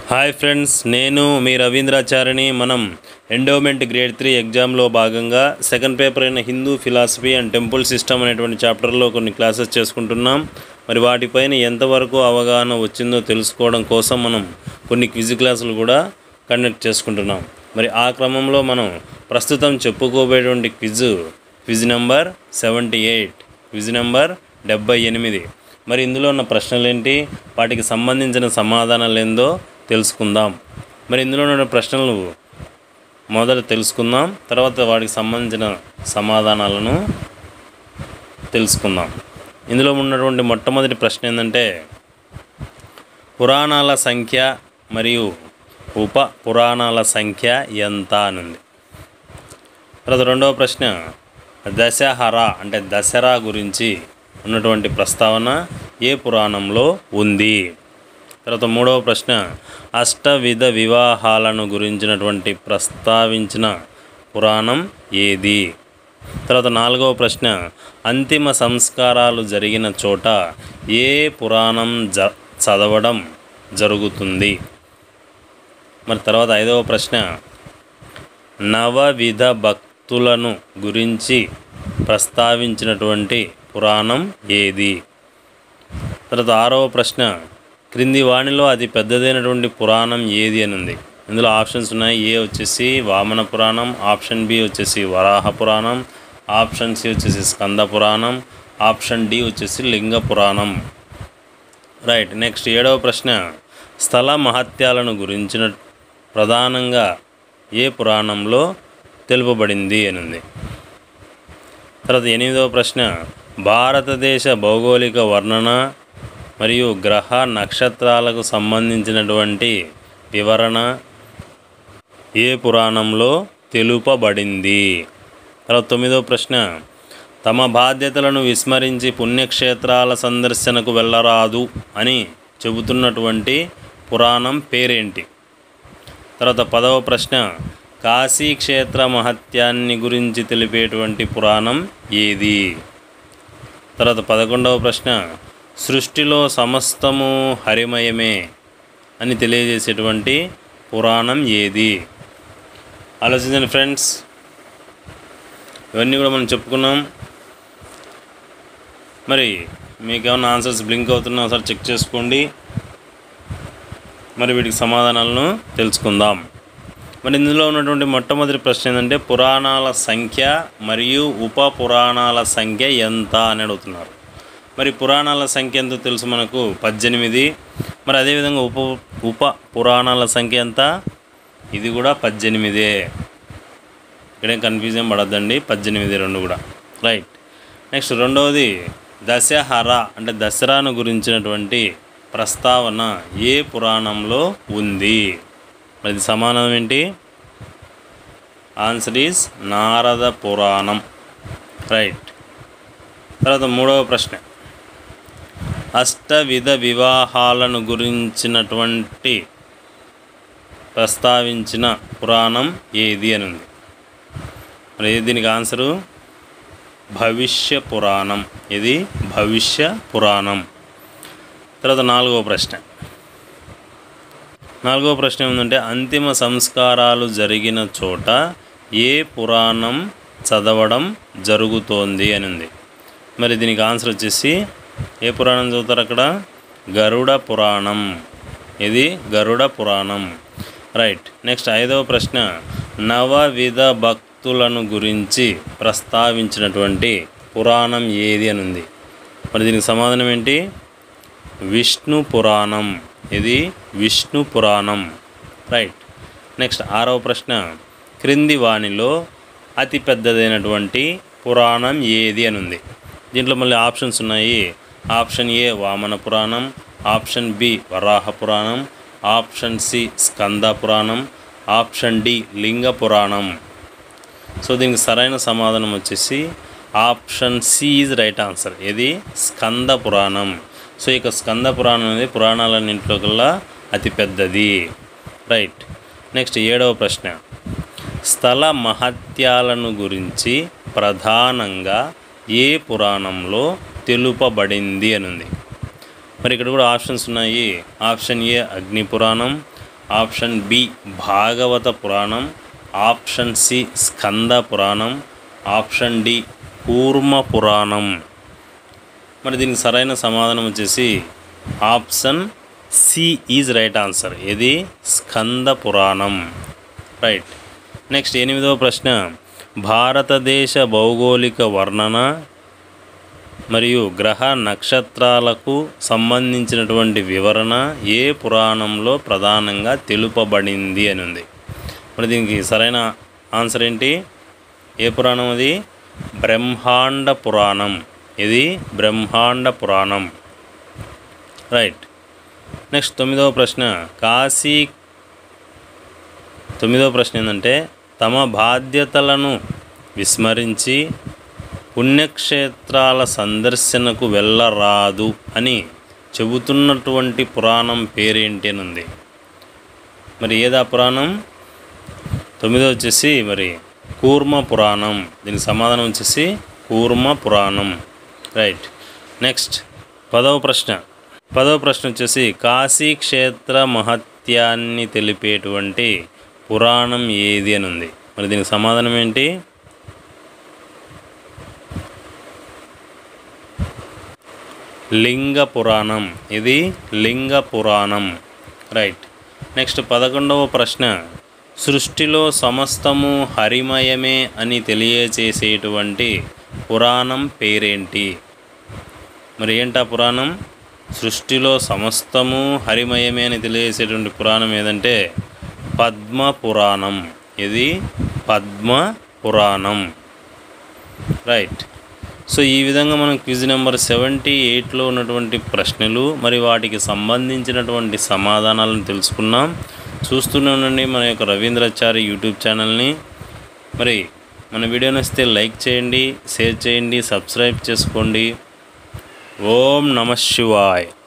hi friends నేను మీ రవీంద్రాచారిని మనం endowment grade three ఎగ్జామ్లో భాగంగా సెకండ్ పేపర్ అయిన Hindu philosophy and temple system అనేటువంటి చాప్టర్లో కొన్ని క్లాసెస్ చేసుకుంటున్నాం మరి వాటిపైన ఎంతవరకు అవగాహన వచ్చిందో తెలుసుకోవడం కోసం మనం కొన్ని క్విజ్ క్లాసులు కూడా కండక్ట్ చేసుకుంటున్నాం మరి ఆ క్రమంలో మనం ప్రస్తుతం చెప్పుకోబోయేటువంటి quiz quiz number seventy eight quiz number డెబ్బై ఎనిమిది మరి ఇందులో ఉన్న ప్రశ్నలు ఏంటి వాటికి సంబంధించిన సమాధానాలు ఏందో తెలుసుకుందాం మరి ఇందులో ఉన్న ప్రశ్నలు మొదట తెలుసుకుందాం తర్వాత వాటికి సంబంధించిన సమాధానాలను తెలుసుకుందాం ఇందులో ఉన్నటువంటి మొట్టమొదటి ప్రశ్న ఏంటంటే పురాణాల సంఖ్య మరియు ఉప పురాణాల సంఖ్య ఎంత అనుంది తర్వాత రెండవ ప్రశ్న దశహర అంటే దసరా గురించి ఉన్నటువంటి ప్రస్తావన ఏ పురాణంలో ఉంది తర్వాత మూడవ ప్రశ్న అష్టవిధ వివాహాలను గురించినటువంటి ప్రస్తావించిన పురాణం ఏది తర్వాత నాలుగవ ప్రశ్న అంతిమ సంస్కారాలు జరిగిన చోట ఏ పురాణం జ చదవడం జరుగుతుంది మరి తర్వాత ఐదవ ప్రశ్న నవవిధ భక్తులను గురించి ప్రస్తావించినటువంటి పురాణం ఏది తర్వాత ఆరవ ప్రశ్న క్రింది వాణిలో అతి పెద్దదైనటువంటి పురాణం ఏది అని ఉంది ఇందులో ఆప్షన్స్ ఉన్నాయి ఏ వచ్చేసి వామన పురాణం ఆప్షన్ బి వచ్చేసి వరాహ పురాణం ఆప్షన్ సి వచ్చేసి స్కంద పురాణం ఆప్షన్ డి వచ్చేసి లింగ పురాణం రైట్ నెక్స్ట్ ఏడవ ప్రశ్న స్థల మహత్యాలను గురించిన ప్రధానంగా ఏ పురాణంలో తెలుపబడింది అని ఉంది తర్వాత ఎనిమిదవ ప్రశ్న భారతదేశ భౌగోళిక వర్ణన మరియు గ్రహ నక్షత్రాలకు సంబంధించినటువంటి వివరణ ఏ పురాణంలో తెలుపబడింది తర్వాత తొమ్మిదవ ప్రశ్న తమ బాధ్యతలను విస్మరించి పుణ్యక్షేత్రాల సందర్శనకు వెళ్ళరాదు అని చెబుతున్నటువంటి పురాణం పేరేంటి తర్వాత పదవ ప్రశ్న కాశీ క్షేత్ర మహత్యాన్ని గురించి తెలిపేటువంటి పురాణం ఏది తర్వాత పదకొండవ ప్రశ్న సృష్టిలో సమస్తము హరిమయమే అని తెలియజేసేటువంటి పురాణం ఏది ఆలోచించండి ఫ్రెండ్స్ ఇవన్నీ కూడా మనం చెప్పుకున్నాం మరి మీకు ఏమైనా ఆన్సర్స్ బ్లింక్ అవుతున్నా ఒకసారి చెక్ చేసుకోండి మరి వీటికి సమాధానాలను తెలుసుకుందాం మరి ఇందులో ఉన్నటువంటి మొట్టమొదటి ప్రశ్న ఏంటంటే పురాణాల సంఖ్య మరియు ఉప పురాణాల సంఖ్య ఎంత అని అడుగుతున్నారు మరి పురాణాల సంఖ్య ఎంతో తెలుసు మనకు పద్దెనిమిది మరి అదేవిధంగా ఉప ఉప పురాణాల సంఖ్య ఎంత ఇది కూడా పద్దెనిమిదే ఇక్కడేం కన్ఫ్యూజన్ పడద్దండి పద్దెనిమిది రెండు కూడా రైట్ నెక్స్ట్ రెండవది దశహర అంటే దసరాను గురించినటువంటి ప్రస్తావన ఏ పురాణంలో ఉంది మరి ఇది సమానం ఏంటి ఆన్సర్ ఈజ్ నారద పురాణం రైట్ తర్వాత మూడవ ప్రశ్న అష్టవిధ వివాహాలను గురించినటువంటి ప్రస్తావించిన పురాణం ఏది అని ఉంది మరి దీనికి ఆన్సరు భవిష్య పురాణం ఇది భవిష్య పురాణం తర్వాత నాలుగవ ప్రశ్న నాలుగవ ప్రశ్న ఏమిటంటే అంతిమ సంస్కారాలు జరిగిన చోట ఏ పురాణం చదవడం జరుగుతోంది అని ఉంది మరి దీనికి ఆన్సర్ వచ్చేసి ఏ పురాణం చదువుతారు అక్కడ గరుడ పురాణం ఇది గరుడ పురాణం రైట్ నెక్స్ట్ ఐదవ ప్రశ్న నవవిధ భక్తులను గురించి ప్రస్తావించినటువంటి పురాణం ఏది అని ఉంది మరి దీనికి సమాధానం ఏంటి విష్ణు పురాణం ఇది విష్ణు పురాణం రైట్ నెక్స్ట్ ఆరవ ప్రశ్న క్రింది వాణిలో అతి పెద్దదైనటువంటి పురాణం ఏది అని ఉంది దీంట్లో మళ్ళీ ఆప్షన్స్ ఉన్నాయి ఆప్షన్ ఏ వామన పురాణం ఆప్షన్ బి వరాహ పురాణం ఆప్షన్ సి స్కంద పురాణం ఆప్షన్ డి లింగ పురాణం సో దీనికి సరైన సమాధానం వచ్చేసి option C is right answer ఇది స్కంద పురాణం సో ఇక స్కంద పురాణం అనేది పురాణాలన్నింటిలో కల్లా అతి పెద్దది రైట్ నెక్స్ట్ ఏడవ ప్రశ్న స్థల మహత్యాలను గురించి ప్రధానంగా ఏ పురాణంలో తెలుపబడింది అని ఉంది మరి ఇక్కడ కూడా ఆప్షన్స్ ఉన్నాయి ఆప్షన్ ఏ అగ్ని పురాణం ఆప్షన్ బి భాగవత పురాణం ఆప్షన్ సి స్కంద పురాణం ఆప్షన్ డి కూర్మ పురాణం మరి దీనికి సరైన సమాధానం వచ్చేసి option C is right answer ఇది స్కంద పురాణం రైట్ నెక్స్ట్ ఎనిమిదవ ప్రశ్న భారతదేశ భౌగోళిక వర్ణన మరియు గ్రహ నక్షత్రాలకు సంబంధించినటువంటి వివరణ ఏ పురాణంలో ప్రధానంగా తెలుపబడింది అని ఉంది మరి దీనికి సరైన ఆన్సర్ ఏంటి ఏ పురాణం అది బ్రహ్మాండ పురాణం ఇది బ్రహ్మాండ పురాణం రైట్ నెక్స్ట్ తొమ్మిదవ ప్రశ్న కాశీ తొమ్మిదవ ప్రశ్న ఏంటంటే తమ బాధ్యతలను విస్మరించి పుణ్యక్షేత్రాల సందర్శనకు వెళ్ళరాదు అని చెబుతున్నటువంటి పురాణం పేరేంటి అని ఉంది మరి ఏదా పురాణం తొమ్మిదో వచ్చేసి మరి కూర్మ పురాణం దీనికి సమాధానం వచ్చేసి కూర్మ పురాణం రైట్ నెక్స్ట్ పదవ ప్రశ్న పదవ ప్రశ్న వచ్చేసి కాశీ క్షేత్ర మహత్యాన్ని తెలిపేటువంటి పురాణం ఏది అని ఉంది మరి దీనికి సమాధానం ఏంటి లింగ పురాణం ఇది లింగ పురాణం రైట్ నెక్స్ట్ పదకొండవ ప్రశ్న సృష్టిలో సమస్తము హరిమయమే అని తెలియచేసేటువంటి పురాణం పేరేంటి మరి ఏంటా పురాణం సృష్టిలో సమస్తము హరిమయమే అని తెలియజేసేటువంటి పురాణం ఏదంటే పద్మ పురాణం ఇది పద్మ పురాణం రైట్ సో ఈ విధంగా మనం క్విజ్ నెంబర్ సెవెంటీ ఎయిట్లో ఉన్నటువంటి ప్రశ్నలు మరి వాటికి సంబంధించినటువంటి సమాధానాలను తెలుసుకున్నాం చూస్తూనే ఉండండి మన యొక్క రవీంద్రాచారి యూట్యూబ్ ఛానల్ని మరి మన వీడియో నచ్చితే లైక్ చేయండి షేర్ చేయండి సబ్స్క్రైబ్ చేసుకోండి ఓం నమ శివాయ్